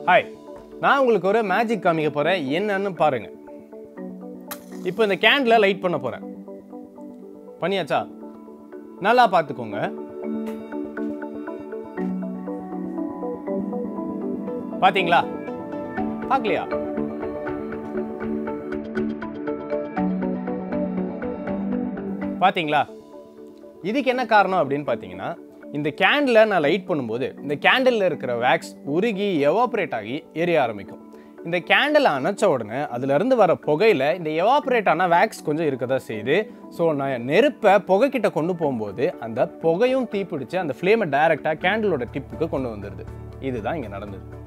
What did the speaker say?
hi நான் உங்களுக்கு ஒரு மேஜிக் காமிக்க போகிறேன் என்னன்னு பாருங்க இப்போ இந்த கேண்டில் லைட் பண்ண போகிறேன் பண்ணியாச்சா நல்லா பார்த்துக்கோங்க பாத்தீங்களா பார்க்கலையா பாத்தீங்களா இதுக்கு என்ன காரணம் அப்படின்னு பார்த்தீங்கன்னா இந்த கேண்டிலை நான் லைட் பண்ணும்போது இந்த கேண்டிலில் இருக்கிற வேக்ஸ் உருகி எவாப்ரேட் ஆகி எரிய ஆரம்பிக்கும் இந்த கேண்டில் அணைச்ச உடனே அதுலேருந்து வர புகையில் இந்த எவாப்ரேட் ஆன வேக்ஸ் கொஞ்சம் இருக்க தான் செய்யுது ஸோ நான் நெருப்பை புகைக்கிட்ட கொண்டு போகும்போது அந்த புகையும் தீப்பிடிச்சு அந்த ஃப்ளேமை டைரெக்டாக கேண்டிலோட டிப்புக்கு கொண்டு வந்துடுது இதுதான் இங்கே நடந்தது